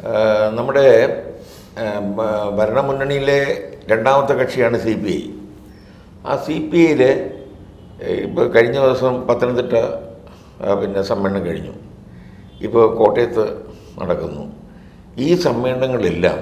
ആ, നമ്മുടെ ആ, ഭ- ഭരണമുന്നണിയിലെ രണ്ടാമത്തെ കക്ഷിയാണ് സി പി ഐ ആ സി പി ഐയിൽ ഇപ്പോൾ കഴിഞ്ഞ ദിവസം പത്തനംതിട്ട ആ, പിന്നെ സമ്മേളനം കഴിഞ്ഞു ഇപ്പോൾ കോട്ടയത്ത് നടക്കുന്നു ഈ സമ്മേളനങ്ങളെല്ലാം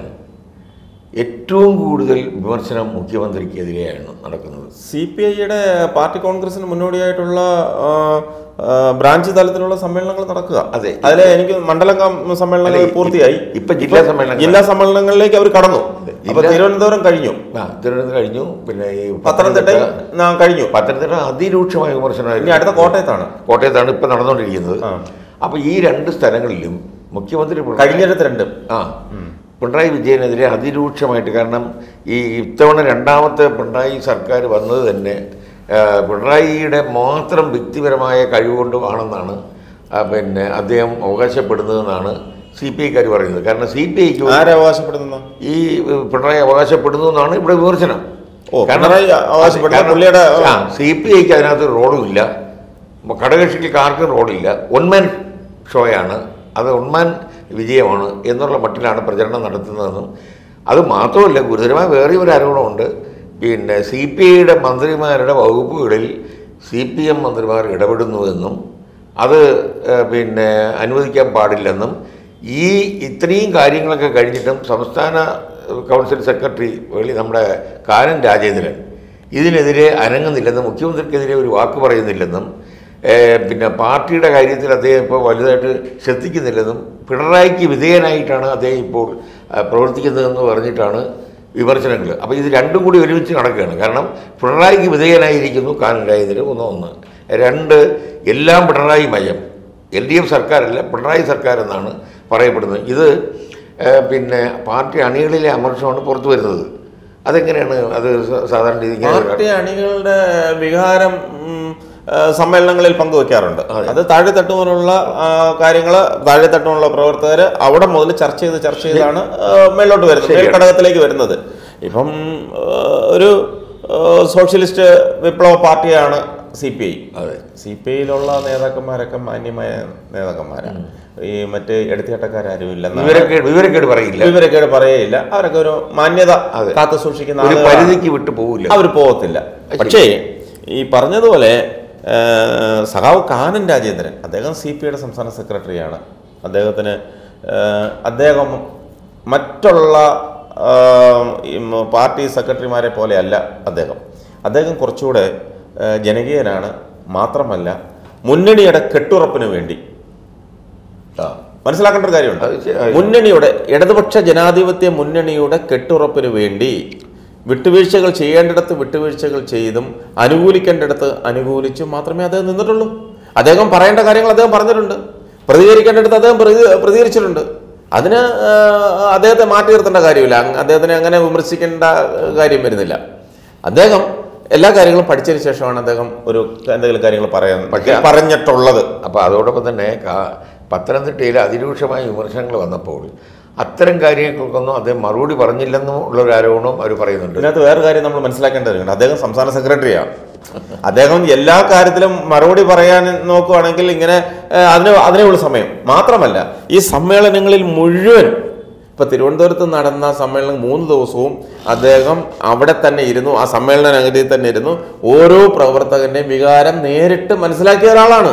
ഏറ്റവും കൂടുതൽ വിമർശനം മുഖ്യമന്ത്രിക്കെതിരെയാണ് നടക്കുന്നത് സി പി ഐയുടെ പാർട്ടി കോൺഗ്രസിന് മുന്നോടിയായിട്ടുള്ള ആ, ആ, ബ്രാഞ്ച് തലത്തിലുള്ള സമ്മേളനങ്ങൾ നടക്കുക അതെ. അതിലെ എനിക്ക് മണ്ഡലം കം- സമ്മേളനങ്ങൾ അല്ല, ഇ- പൂർത്തിയായി ഇപ്പൊ ജില്ലാ സമ്മേളനങ്ങൾ- ജില്ലാ സമ്മേളനങ്ങളിലേക്ക് അവർ കടന്നു അപ്പൊ ജില്ലാ- തിരുവനന്തപുരം കഴിഞ്ഞു ആ തിരുവനന്തപുരം കഴിഞ്ഞു പിന്നെ ഈ പത്തനംതിട്ടയും ആ, കഴിഞ്ഞു പത്തനംതിട്ട അതിരൂക്ഷമായ ഇനി വിമർശനമായിരുന്നു അടുത്ത കോട്ടയത്താണ് കോട്ടയത്താണ് ഇപ്പം നടന്നുകൊണ്ടിരിക്കുന്നത് ആ. അപ്പോൾ ഈ രണ്ട് സ്ഥലങ്ങളിലും മുഖ്യമന്ത്രി പിണറായി- കഴിഞ്ഞിടത്ത് രണ്ട് ആ പിണറായി വിജയനെതിരെ അതിരൂക്ഷമായിട്ട് കാരണം ഈ ഇത്തവണ രണ്ടാമത്തെ പിണറായി സർക്കാർ വന്നത് തന്നെ ആ, പിണറായിയുടെ മാത്രം വ്യക്തിപരമായ കഴിവുകൊണ്ട് ആണെന്നാണ് ആ, പിന്നെ അദ്ദേഹം അവകാശപ്പെടുന്നതെന്നാണ് സി പി ഐക്കാർ പറയുന്നത് കാരണം സി പി ഐക്ക് ആരെ അവകാശപ്പെടുന്ന ഈ പിണറായി അവകാശപ്പെടുന്നു എന്നാണ് ഇവിടെ വിമർശനം ഓ, പിണറായി അവകാശപ്പെടുന്ന കാരണം- പുള്ളിയുടെ- ആ സി പി ഐക്ക് അതിനകത്ത് റോളുമില്ല ഘടകകക്ഷിക്ക് ആർക്കും റോളില്ല ഒൻമാൻ ഷോയാണ് അത് ഒൻമാൻ വിജയമാണ് എന്നുള്ള മട്ടിലാണ് പ്രചരണം നടത്തുന്നതെന്നും അത് മാത്രമല്ല ഗുരുതരമായ വേറെ ഒരു ആരോപണമുണ്ട് പിന്നെ സി പി ഐയുടെ മന്ത്രിമാരുടെ വകുപ്പുകളിൽ സി പി എം മന്ത്രിമാർ ഇടപെടുന്നുവെന്നും അത് ഏഹ്, പിന്നെ അനുവദിക്കാൻ പാടില്ലെന്നും ഈ ഇത്രയും കാര്യങ്ങളൊക്കെ കഴിഞ്ഞിട്ടും സംസ്ഥാന കൗൺസിൽ സെക്രട്ടറി വെളി നമ്മുടെ കാനൻ രാജേന്ദ്രൻ ഇതിനെതിരെ അനങ്ങുന്നില്ലെന്നും മുഖ്യമന്ത്രിക്കെതിരെ ഒരു വാക്ക് പറയുന്നില്ലെന്നും ഏഹ്, പിന്നെ പാർട്ടിയുടെ കാര്യത്തിൽ അദ്ദേഹം ഇപ്പോൾ വലുതായിട്ട് ശ്രദ്ധിക്കുന്നില്ലെന്നും പിണറായിക്ക് വിധേയനായിട്ടാണ് അദ്ദേഹം ഇപ്പോൾ ആ, പ്രവർത്തിക്കുന്നതെന്ന് പറഞ്ഞിട്ടാണ് വിമർശനങ്ങൾ അപ്പോൾ ഇത് രണ്ടും കൂടി ഒരുമിച്ച് നടക്കുകയാണ് കാരണം പിണറായിക്ക് വിധേയനായിരിക്കുന്നു കാനൻ രാജേന്ദ്രൻ ഒന്ന് ഒന്ന് രണ്ട് എല്ലാം പിണറായി മയം എൽ ഡി എഫ് സർക്കാരല്ല പിണറായി സർക്കാർ എന്നാണ് പറയപ്പെടുന്നത് ഇത് ഏഹ്, പിന്നെ പാർട്ടി അണികളിലെ അമർഷമാണ് പുറത്തു വരുന്നത് അതെങ്ങനെയാണ് അത് സ- സാധാരണ രീതി ഇങ്ങനെ പാർട്ടി അണികളുടെ വികാരം ഉം, ആ, സമ്മേളനങ്ങളിൽ പങ്കുവെക്കാറുണ്ട് അത് താഴെത്തട്ട് മുതലുള്ള കാര്യങ്ങൾ താഴെത്തട്ടുമുള്ള പ്രവർത്തകർ അവിടെ മുതൽ ചർച്ച ചെയ്ത് ചർച്ച ചെയ്താണ് ആ, മേലോട്ട് വരുന്നത് മേൽഘടകത്തിലേക്ക് വരുന്നത് ഇപ്പം ആ, ഒരു ആ, സോഷ്യലിസ്റ്റ് വിപ്ലവ പാർട്ടിയാണ് സി പി ഐ അതെ സി പി ഐയിലുള്ള നേതാക്കന്മാരൊക്കെ മാന്യമായ നേതാക്കന്മാരാണ് ഈ മറ്റ് എടുത്തിയാട്ടക്കാരും ഇല്ലെന്ന് വിവരക്കേട് വിവരക്കേട് പറയില്ല വിവരക്കേട് പറയേയില്ല അവരൊക്കെ ഒരു മാന്യത അതെ. കാത്തു സൂക്ഷിക്കുന്ന ഒരു ആളുകളാണ്. പരിധിക്ക് വിട്ടു പോകില്ല അവർ പോകത്തില്ല പക്ഷേ ഈ പറഞ്ഞതുപോലെ ആ, സഖാവ് കാനൻ രാജേന്ദ്രൻ അദ്ദേഹം സി പി ഐയുടെ സംസ്ഥാന സെക്രട്ടറിയാണ് അദ്ദേഹത്തിന് ആ, അദ്ദേഹം മറ്റുള്ള ആ, ഈ മ- പാർട്ടി സെക്രട്ടറിമാരെ പോലെയല്ല അദ്ദേഹം അദ്ദേഹം കുറച്ചുകൂടെ ആ, ജനകീയനാണ് മാത്രമല്ല മുന്നണിയുടെ കെട്ടുറപ്പിന് വേണ്ടി ആ. മനസ്സിലാക്കേണ്ട ഒരു കാര്യമുണ്ട് അത് ശരി. മുന്നണിയുടെ ഇടതുപക്ഷ ജനാധിപത്യ മുന്നണിയുടെ കെട്ടുറപ്പിന് വേണ്ടി വിട്ടുവീഴ്ചകൾ ചെയ്യേണ്ടിടത്ത് വിട്ടുവീഴ്ചകൾ ചെയ്തും അനുകൂലിക്കേണ്ടിടത്ത് അനുകൂലിച്ചും മാത്രമേ അദ്ദേഹം നിന്നിട്ടുള്ളൂ അദ്ദേഹം പറയേണ്ട കാര്യങ്ങൾ അദ്ദേഹം പറഞ്ഞിട്ടുണ്ട് പ്രതികരിക്കേണ്ടിടത്ത് അദ്ദേഹം പ്രതി- പ്രതികരിച്ചിട്ടുണ്ട് അതിന് ആ, അദ്ദേഹത്തെ മാറ്റി നിർത്തേണ്ട കാര്യമില്ല അങ്ങ് അദ്ദേഹത്തിനെ അങ്ങനെ വിമർശിക്കേണ്ട ആ, കാര്യം വരുന്നില്ല അദ്ദേഹം എല്ലാ കാര്യങ്ങളും പഠിച്ചതിന് ശേഷമാണ് അദ്ദേഹം ഒരു എന്തെങ്കിലും കാര്യങ്ങൾ പറയാൻ പക്ഷേ- പറഞ്ഞിട്ടുള്ളത് അപ്പോൾ അതോടൊപ്പം തന്നെ കാ- പത്തനംതിട്ടയിൽ അതിരൂക്ഷമായ വിമർശനങ്ങൾ വന്നപ്പോൾ അത്തരം കാര്യങ്ങൾക്കൊന്നും അദ്ദേഹം മറുപടി പറഞ്ഞില്ലെന്നും ഉള്ള ഒരു ആരോപണവും അവർ പറയുന്നുണ്ട് ഇതിനകത്ത് വേറെ കാര്യം നമ്മൾ മനസ്സിലാക്കേണ്ടതുണ്ട് അദ്ദേഹം സംസ്ഥാന സെക്രട്ടറിയാണ് അദ്ദേഹം എല്ലാ കാര്യത്തിലും മറുപടി പറയാൻ നോക്കുവാണെങ്കിൽ ഇങ്ങനെ ഏഹ്, അതിന് അതിനുള്ള സമയം മാത്രമല്ല ഈ സമ്മേളനങ്ങളിൽ മുഴുവൻ ഇപ്പൊ തിരുവനന്തപുരത്ത് നടന്ന സമ്മേളനം മൂന്ന് ദിവസവും അദ്ദേഹം അവിടെ തന്നെ ഇരുന്നു ആ സമ്മേളന നഗരിയിൽ തന്നെ ഇരുന്നു ഓരോ പ്രവർത്തകന്റെയും വികാരം നേരിട്ട് മനസ്സിലാക്കിയ ഒരാളാണ്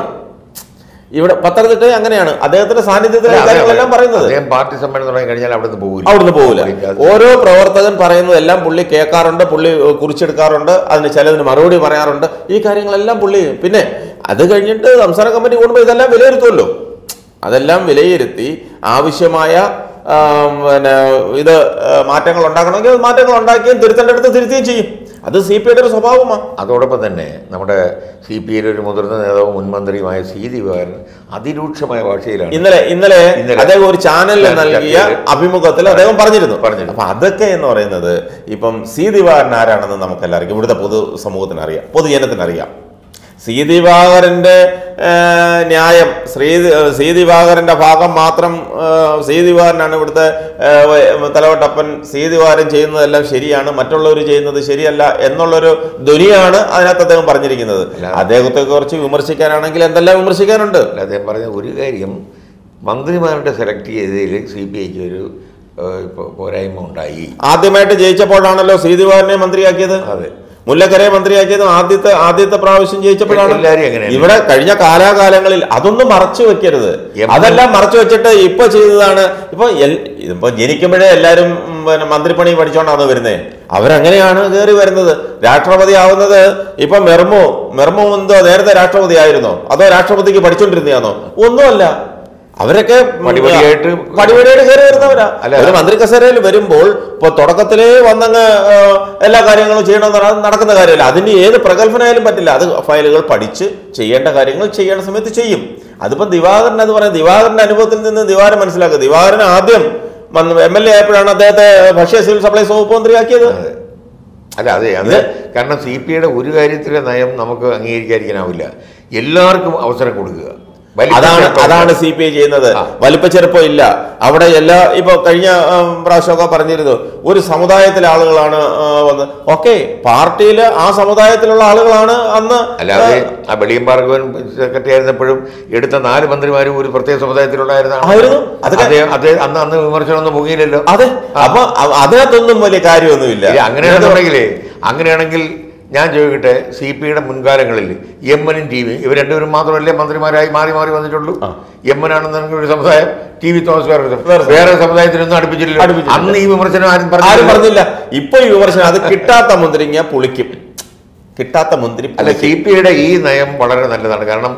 ഇവിടെ പത്തനംതിട്ട അങ്ങനെയാണ് അദ്ദേഹത്തിന്റെ സാന്നിധ്യത്തിലാണ് കാര്യങ്ങളെല്ലാം പറയുന്നത് അദ്ദേഹം പാർട്ടി സമ്മേളനം തുടങ്ങി കഴിഞ്ഞാൽ അവിടെ നിന്ന് പോകില്ല അവിടുന്ന് പോകില്ല പുള്ളിക്ക് ഓരോ പ്രവർത്തകൻ പറയുന്നതെല്ലാം പുള്ളി കേൾക്കാറുണ്ട് പുള്ളി ഏഹ്, കുറിച്ചെടുക്കാറുണ്ട് അതിന് ചിലതിന് മറുപടി പറയാറുണ്ട് ഈ കാര്യങ്ങളെല്ലാം പുള്ളി ചെയ്യും. പിന്നെ അത് കഴിഞ്ഞിട്ട് സംസ്ഥാന കമ്മിറ്റി കൂടുമ്പോൾ ഇതെല്ലാം വിലയിരുത്തുമല്ലോ അതെല്ലാം വിലയിരുത്തി ആവശ്യമായ ആ, പിന്നെ ഇത് ആ, മാറ്റങ്ങൾ ഉണ്ടാക്കണമെങ്കിൽ അത് മാറ്റങ്ങൾ ഉണ്ടാക്കുകയും തിരുത്തേണ്ടടുത്ത് തിരുത്തുകയും ചെയ്യും അത് സി പി ഐയുടെ ഒരു സ്വഭാവമാണ് അതോടൊപ്പം തന്നെ നമ്മുടെ സി പി ഐയിലെ ഒരു മുതിർന്ന നേതാവും മുൻ മന്ത്രിയുമായ സി ദിവാരൻ അതിരൂക്ഷമായ ഭാഷയിലാണ് ഇന്നലെ ഇന്നലെ ഇന്നലെ. അദ്ദേഹം ഒരു ചാനലിൽ ഞാൻ നൽകിയ ചർച്ചയിൽ അഭിമുഖത്തിൽ അദ്ദേഹം പറഞ്ഞിരുന്നു പറഞ്ഞിരുന്നു. അപ്പൊ അതൊക്കെ എന്ന് പറയുന്നത് ഇപ്പം സി ദിവാകരൻ ആരാണെന്ന് നമുക്ക് എല്ലാവർക്കും ഇവിടുത്തെ പൊതു സമൂഹത്തിന് അറിയാം പൊതുജനത്തിന് അറിയാം സി ദിവാകരന്റെ ആ, ന്യായം ശ്രീ സി ദിവാകരന്റെ ഭാഗം മാത്രം ആ, സി ദിവാകരനാണ് ഇവിടുത്തെ ആ, വ- തലവട്ടപ്പൻ സി ദിവാകരൻ ചെയ്യുന്നതെല്ലാം ശരിയാണ് മറ്റുള്ളവർ ചെയ്യുന്നത് ശരിയല്ല എന്നുള്ളൊരു ധ്വനിയാണ് അതിനകത്ത് അദ്ദേഹം പറഞ്ഞിരിക്കുന്നത് അദ്ദേഹത്തെ കുറിച്ച് വിമർശിക്കാനാണെങ്കിൽ എന്തെല്ലാം വിമർശിക്കാനുണ്ട് അല്ല, അദ്ദേഹം പറഞ്ഞ ഒരു കാര്യം മന്ത്രിമാരുടെ സെലക്ട് ചെയ്തതിൽ സി പി ഐക്ക് ഒരു ഏഹ്, പോ- പോരായ്മ ഉണ്ടായി ആദ്യമായിട്ട് ജയിച്ചപ്പോഴാണല്ലോ ശ്രീതിവാരനെ മന്ത്രിയാക്കിയത് അതെ മുല്ലക്കരയെ മന്ത്രിയാക്കിയത് ആദ്യത്തെ ആദ്യത്തെ പ്രാവശ്യം ജയിച്ചപ്പോഴാണ് എല്ലാവരും അങ്ങനെയാണ്. ഇവിടെ കഴിഞ്ഞ കാലാകാലങ്ങളിൽ അതൊന്നും മറച്ചു വെക്കരുത് എം- അതെല്ലാം മറച്ചു വെച്ചിട്ട് ഇപ്പൊ ചെയ്തതാണ് ഇപ്പൊ എൽ- ഇപ്പൊ ജനിക്കുമ്പോഴേ എല്ലാരും ഉം, പിന്നെ മന്ത്രിപ്പണി പഠിച്ചോണ്ടാണ് വരുന്നത് അവരങ്ങനെയാണ് കയറി വരുന്നത് രാഷ്ട്രപതി ആവുന്നത് ഇപ്പൊ മെർമു മെർമു എന്തോ നേരത്തെ രാഷ്ട്രപതി ആയിരുന്നോ അതോ രാഷ്ട്രപതിക്ക് പഠിച്ചോണ്ടിരുന്നതാണോ ഒന്നുമല്ല അവരൊക്കെ ഉം, പടിപടിയായിട്ട് പടിപടിയായിട്ട് കയറി വരുന്നവരാ അല്ല, ഒരു മന്ത്രി കസേരയിൽ വരുമ്പോൾ ഇപ്പൊ തുടക്കത്തിലേ വന്നങ്ങ് ആ, എല്ലാ കാര്യങ്ങളും ചെയ്യണമെന്ന് പറഞ്ഞാൽ നടക്കുന്ന കാര്യമല്ല അതിന് ഏത് പ്രഗത്ഭനായാലും പറ്റില്ല അത് ഫയലുകൾ പഠിച്ച് ചെയ്യേണ്ട കാര്യങ്ങൾ ചെയ്യേണ്ട സമയത്ത് ചെയ്യും അതിപ്പം ദിവാകരൻ അത് പറയാം ദിവാകരന്റെ അനുഭവത്തിൽ നിന്ന് ദിവാകരൻ മനസ്സിലാക്കുക ദിവാകരൻ ആദ്യം വന്ന് എം എൽ എ ആയപ്പോഴാണ് അദ്ദേഹത്തെ ഭക്ഷ്യ സിവിൽ സപ്ലൈസ് വകുപ്പ് മന്ത്രിയാക്കിയത് അതെ. അല്ല അതെ അത് കാരണം സി പി ഐയുടെ ഒരു കാര്യത്തിലെ നയം നമുക്ക് അംഗീകരിക്കാതിരിക്കാനാവില്ല എല്ലാവർക്കും അവസരം കൊടുക്കുക വലിയ അതാണ് ചെറുപ്പം- അതാണ് സി പി ഐ ചെയ്യുന്നത് ആ. വലിപ്പച്ചെറുപ്പം ഇല്ല അവിടെ എല്ലാ ഇപ്പൊ കഴിഞ്ഞ ഉം, പ്രാവശ്യമൊക്കെ പറഞ്ഞിരുന്നു ഒരു സമുദായത്തിലെ ആളുകളാണ് ആ, വന്നത് ഓക്കെ പാർട്ടിയില് ആ സമുദായത്തിലുള്ള ആളുകളാണ് അന്ന് അല്ലാതെ ആ വെളിയം ഭാർഗവൻ സെക്രട്ടറി ആയിരുന്നപ്പോഴും എടുത്ത നാല് മന്ത്രിമാരും ഒരു പ്രത്യേക സമുദായത്തിലുള്ളായിരുന്നതാണ് ആയിരുന്നു. അതൊക്കെ- അദ്ദേഹം അദ്ദേഹം അന്ന് അന്ന് വിമർശനമൊന്നും പൊങ്ങിയില്ലല്ലോ അതെ അപ്പൊ അ- അതിനകത്തൊന്നും വലിയ കാര്യമൊന്നുമില്ല ഇല്ല, അങ്ങനെയാണെന്നുണ്ടെങ്കിലേ അങ്ങനെയാണെങ്കിൽ ഞാൻ ചോദിക്കട്ടെ സി പി ഐയുടെ മുൻകാലങ്ങളിൽ എമ്മനും ടി വി ഇവർ രണ്ടുപേരും മാത്രമല്ലേ മന്ത്രിമാരായി മാറി മാറി വന്നിട്ടുള്ളൂ എമ്മനാണെന്നുണ്ടെങ്കിൽ ഒരു സമുദായം ടി വി തോമസ് വേറെ ഒരു സമുദായം. വേറെ സമുദായത്തിനൊന്നും അടുപ്പിച്ചില്ല അടുപ്പിച്ചിട്ടില്ല. അന്ന് ഈ വിമർശനം ആരും ആരും പറഞ്ഞു പറഞ്ഞില്ല ഇപ്പൊ ഈ വിമർശനം അത് കിട്ടാത്ത മുന്തിരിങ്ങ പുളിക്കും കിട്ടാത്ത മുന്തിരി അല്ല സി പി ഐയുടെ ഈ നയം വളരെ നല്ലതാണ് കാരണം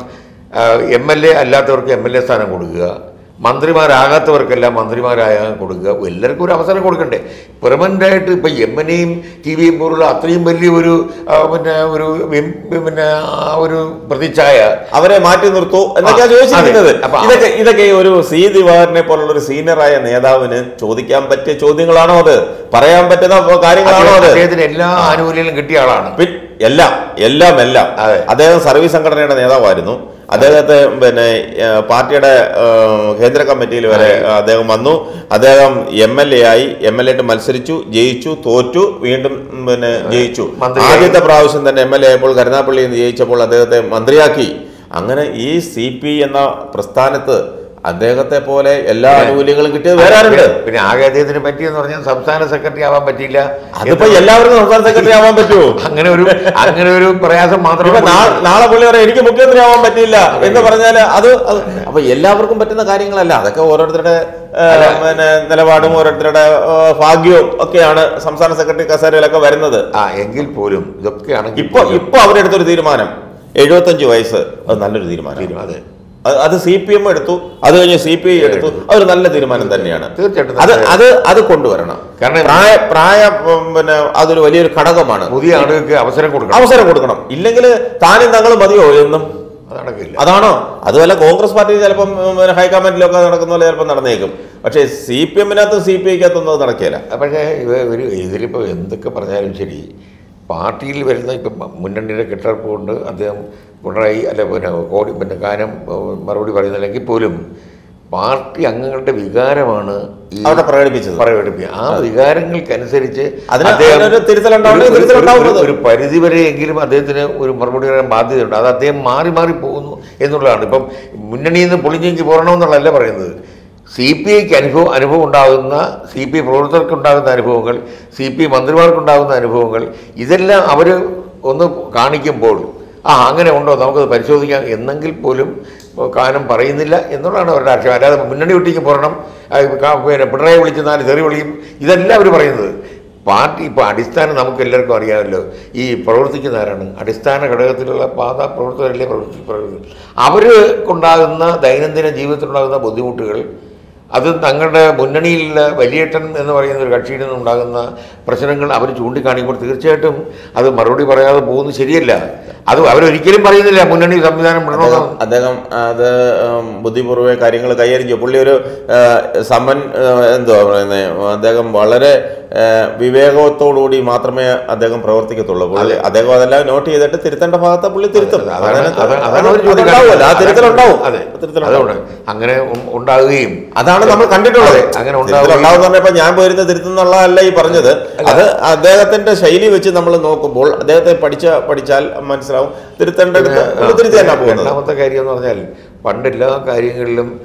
എം എൽ എ അല്ലാത്തവർക്ക് എം എൽ എ സ്ഥാനം കൊടുക്കുക മന്ത്രിമാരാകാത്തവർക്കെല്ലാം മന്ത്രിമാരായ കൊടുക്കുക എല്ലാവർക്കും ഒരു അവസരം കൊടുക്കണ്ടേ പെർമനന്റ് ആയിട്ട് ഇപ്പൊ എം എൻ എയും ടി വിയും പോലുള്ള അത്രയും വലിയ ഒരു ആ, പിന്നെ ഒരു വിം- പിന്നെ ആ ഒരു പ്രതിച്ഛായ അവരെ മാറ്റി നിർത്തൂ എന്നൊക്കെയാ ആ, ചോദിച്ചിരിക്കുന്നത് അതെ. അപ്പൊ ഇതൊക്കെ ഇതൊക്കെ ഒരു സി ദിവാറിനെ പോലുള്ള ഒരു സീനിയറായ നേതാവിന് ചോദിക്കാൻ പറ്റിയ ചോദ്യങ്ങളാണോ അത് പറയാൻ പറ്റുന്ന കാര്യങ്ങളാണോ അത് അദ്ദേഹത്തിന് എല്ലാ ആനുകൂല്യങ്ങളും കിട്ടിയ ആളാണ് പി- എല്ലാം എല്ലാം എല്ലാം അതെ. അദ്ദേഹം സർവീസ് സംഘടനയുടെ നേതാവായിരുന്നു അദ്ദേഹത്തെ പിന്നെ ഏഹ്, പാർട്ടിയുടെ ഏഹ്, കേന്ദ്ര കമ്മിറ്റിയിൽ വരെ അദ്ദേഹം വന്നു അദ്ദേഹം എം എൽ എ ആയി എം എൽ എ ആയിട്ട് മത്സരിച്ചു ജയിച്ചു തോറ്റു വീണ്ടും ഉം, പിന്നെ ജയിച്ചു മന്ത്രിയായി. ആദ്യത്തെ പ്രാവശ്യം തന്നെ എം എൽ എ ആയപ്പോൾ കരുനാപ്പള്ളിയിൽ നിന്ന് ജയിച്ചപ്പോൾ അദ്ദേഹത്തെ മന്ത്രിയാക്കി അങ്ങനെ ഈ സി പി എന്ന പ്രസ്ഥാനത്ത് അദ്ദേഹത്തെ പോലെ എല്ലാ ആനുകൂല്യങ്ങളും കിട്ടിയത് വേറെ ആരുണ്ട് പിന്നെ ആകെ അദ്ദേഹത്തിന് പറ്റിയെന്ന് പറഞ്ഞാൽ സംസ്ഥാന സെക്രട്ടറി ആവാൻ പറ്റിയില്ല അതിപ്പോ എല്ലാവർക്കും സംസ്ഥാന സെക്രട്ടറി ആവാൻ പറ്റുമോ അങ്ങനെ ഒരു അങ്ങനെ ഒരു പ്രയാസം മാത്രമേ ഇപ്പൊ നാ- നാളെ പുള്ളി പറയാം എനിക്ക് മുഖ്യമന്ത്രി ആവാൻ പറ്റില്ല എന്ന് പറഞ്ഞാല് അത് അത് അപ്പൊ എല്ലാവർക്കും പറ്റുന്ന കാര്യങ്ങളല്ല അതൊക്കെ ഓരോരുത്തരുടെ ഏ, പിന്നെ നിലപാടും ഓരോരുത്തരുടെ ഏ, ഭാഗ്യവും ഒക്കെയാണ് സംസ്ഥാന സെക്രട്ടറി കസേരയിലൊക്കെ വരുന്നത് ആ എങ്കിൽ പോലും ഇതൊക്കെയാണെങ്കിൽ ഇപ്പൊ ഇപ്പൊ അവരെടുത്തൊരു തീരുമാനം എഴുപത്തഞ്ച് വയസ്സ് അത് നല്ലൊരു തീരുമാനം തീരുമാനം, അതെ അത് അത് സി പി എം എടുത്തു അത് കഴിഞ്ഞ് സി പി ഐ എടുത്തു അതൊരു നല്ല തീരുമാനം തന്നെയാണ് തീർച്ചയായിട്ടും അത് നല്ല- അത് അത് കൊണ്ടുവരണം കാരണം പ്രായ പ്രായ ഉം, പിന്നെ അതൊരു വലിയൊരു ഘടകമാണ് പുതിയ ആളുകൾക്ക് അവസരം കൊടുക്കണം അവസരം കൊടുക്കണം ഇല്ലെങ്കിൽ താനും തങ്ങളും മതിയോ എന്നും അത് നടക്കില്ല അതാണോ അതുപോലെ കോൺഗ്രസ് പാർട്ടി ചിലപ്പം ഉം, പിന്നെ ഹൈക്കമാൻഡിലൊക്കെ നടക്കുന്ന പോലെ ചിലപ്പോൾ നടന്നേക്കും പക്ഷേ സി പി എമ്മിനകത്തും സി പി ഐക്കകത്തൊന്നും അത് നടക്കില്ല പക്ഷേ ഇവ ഒരു ഇതിലിപ്പോൾ എന്തൊക്കെ പറഞ്ഞാലും ശരി പാർട്ടിയിൽ വരുന്ന ഇപ്പം മുന്നണിയുടെ കെട്ടിടപ്പ് കൊണ്ട് അദ്ദേഹം പിണറായി അല്ല പിന്നെ കോടി പിന്നെ കാനം ഏഹ്, മറുപടി പറയുന്നില്ലെങ്കിൽ പോലും പാർട്ടി അംഗങ്ങളുടെ വികാരമാണ് ഈ അവിടെ പ്രകടിപ്പിച്ചത് പ്രകടിപ്പിക്കുക ആ വികാരങ്ങൾക്കനുസരിച്ച് അതിന് അദ്ദേഹം അതിനൊരു തിരുത്തലുണ്ടാവണം, ഒരു- ഒരു- തിരുത്തലുണ്ടാവും ഒരു- ഒരു പരിധി വരെയെങ്കിലും അദ്ദേഹത്തിന് ഒരു മറുപടി പറയാൻ ബാധ്യതയുണ്ട് അത് അദ്ദേഹം മാറി മാറി പോകുന്നു എന്നുള്ളതാണ് ഇപ്പം മുന്നണിയിൽ നിന്ന് പൊളിഞ്ഞെങ്കിൽ പോരണമെന്നുള്ളതല്ല പറയുന്നത് സി പി ഐക്ക് അനുഭവം അനുഭവം ഉണ്ടാകുന്ന സി പി ഐ പ്രവർത്തകർക്ക് ഉണ്ടാകുന്ന അനുഭവങ്ങൾ സി പി ഐ മന്ത്രിമാർക്കുണ്ടാകുന്ന അനുഭവങ്ങൾ ഇതെല്ലാം അവർ ഒന്ന് കാണിക്കുമ്പോൾ ആ അങ്ങനെ ഉണ്ടോ നമുക്കത് പരിശോധിക്കാം എന്നെങ്കിൽ പോലും കാനം പറയുന്നില്ല എന്നുള്ളതാണ് അവരുടെ ആക്ഷേപം അല്ലാതെ മുന്നണി വിട്ടിക്ക് പോരണം ആ, ക- പിന്നെ പിണറായി വിളിച്ച് നാല് തെറി വിളിയും ഇതെല്ലാം അവർ പറയുന്നത് പാർട്ടി ഇപ്പോൾ അടിസ്ഥാനം നമുക്ക് എല്ലാവർക്കും അറിയാമല്ലോ ഈ പ്രവർത്തിക്കുന്ന ആരാണ് അടിസ്ഥാന ഘടകത്തിലുള്ള പാത പ്രവർത്തകരല്ലേ പ്രവർത്തി പ്രവർത്തി അവർക്കുണ്ടാകുന്ന ദൈനംദിന ജീവിതത്തിലുണ്ടാകുന്ന ബുദ്ധിമുട്ടുകൾ അത് തങ്ങളുടെ മുന്നണിയിലുള്ള വലിയേട്ടൻ എന്ന് പറയുന്ന ഒരു കക്ഷിയിൽ നിന്നുണ്ടാകുന്ന പ്രശ്നങ്ങൾ അവർ ചൂണ്ടിക്കാണിക്കുമ്പോൾ തീർച്ചയായിട്ടും അത് മറുപടി പറയാതെ പോകുന്നത് ശരിയല്ല അത് അവരൊരിക്കലും പറയുന്നില്ല മുന്നണി സംവിധാനം അദ്ദേഹം വിടണമെന്ന് അദ്ദേഹം അത് ഉം, ബുദ്ധിപൂർവ്വം കാര്യങ്ങൾ കൈകാര്യം ചെയ്യും പുള്ളി ഒരു ആ, സമ്മൻ ആ, എന്തുവാ പറയുന്നത് അദ്ദേഹം വളരെ ആ, വിവേകത്തോടുകൂടി മാത്രമേ അദ്ദേഹം പ്രവർത്തിക്കത്തുള്ളൂ പുള്ളി അദ്ദേഹം അതെല്ലാം നോട്ട് ചെയ്തിട്ട് തിരുത്തേണ്ട ഭാഗത്ത് പുള്ളി തിരുത്തും അതാണ് അതിനകത്ത് അതാണ് അതാണ് അവർ അതുണ്ടാവുമല്ലോ. ആ തിരുത്തലുണ്ടാവും അതെ തിരുത്തലുണ്ടാവും അതുകൊണ്ട് അങ്ങനെ ഉ- ഉണ്ടാവുകയും അതാണ് നമ്മൾ കണ്ടിട്ടുള്ളത് അതെ, അങ്ങനെ ഉണ്ടാവുകയും ഉണ്ടാവും പറഞ്ഞപ്പോ ഞാൻ പോയിരുന്ന തിരുത്തുന്നുള്ളതല്ല ഈ പറഞ്ഞത് അത് അദ്ദേഹത്തിന്റെ ശൈലി വെച്ച് നമ്മൾ നോക്കുമ്പോൾ അദ്ദേഹത്തെ പഠിച്ച പഠിച്ചാൽ മനസ്സിലാവും തിരുത്തേണ്ടടുത്ത് പുള്ളി തിരുത്തി തന്നെ പോകുന്നത് രണ്ടാമത്തെ കാര്യം എന്ന് പറഞ്ഞാൽ പണ്ട് എല്ലാ കാര്യങ്ങളിലും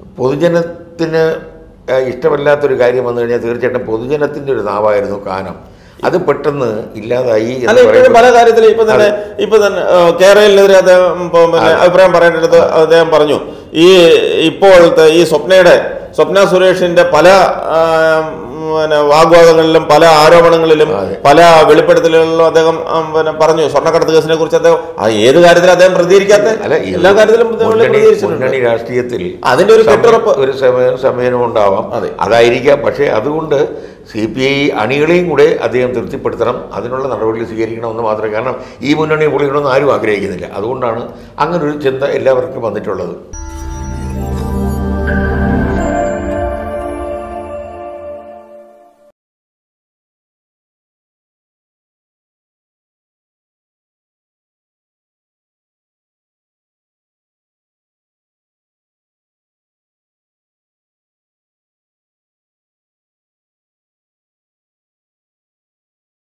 പൊതുജനത്തിന് ഏഹ്, ഇഷ്ടമല്ലാത്തൊരു കാര്യം വന്നു കഴിഞ്ഞാൽ തീർച്ചയായിട്ടും പൊതുജനത്തിൻ്റെ ഒരു നാവായിരുന്നു കാനം അത് പെട്ടെന്ന് ഇല്ലാതായി എന്ന് അല്ല ഇപ്പോഴും പറയുമ്പോൾ- പല കാര്യത്തിലും ഇപ്പൊ തന്നെ ഇപ്പൊ തന്നെ ആ, കേരളത്തിനെതിരെ അദ്ദേഹം ഇപ്പൊ പിന്നെ അഭിപ്രായം പറയേണ്ടത് അദ്ദേഹം പറഞ്ഞു ഈ ഇപ്പോഴത്തെ ഈ സ്വപ്നയുടെ സ്വപ്ന സുരേഷിന്റെ പല ആ, പിന്നെ വാഗ്വാദങ്ങളിലും പല ആരോപണങ്ങളിലും പല വെളിപ്പെടുത്തലുകളിലും അദ്ദേഹം ആ, പിന്നെ പറഞ്ഞു സ്വർണ്ണക്കടത്ത് കേസിനെ കുറിച്ച് അദ്ദേഹം ആ, ഏത് കാര്യത്തിലും അദ്ദേഹം പ്രതികരിക്കാത്ത അല്ല ഈ എല്ലാ കാര്യത്തിലും അദ്ദേഹം മുന്നണി പ്രതികരിച്ചിട്ടുണ്ട് മുന്നണി രാഷ്ട്രീയത്തിൽ അതിന്റെ ഒരു സമയ- കെട്ടുറപ്പ് ഒരു സമയം സമയവും ഉണ്ടാവാം അതെ. അതായിരിക്കാം പക്ഷേ അതുകൊണ്ട് സി പി ഐ അണികളെയും കൂടെ അദ്ദേഹം തൃപ്തിപ്പെടുത്തണം അതിനുള്ള നടപടികൾ സ്വീകരിക്കണമെന്ന് മാത്രമേ കാരണം ഈ മുന്നണി പൊളിയണമെന്ന് ആരും ആഗ്രഹിക്കുന്നില്ല അതുകൊണ്ടാണ് അങ്ങനൊരു ചിന്ത എല്ലാവർക്കും വന്നിട്ടുള്ളത്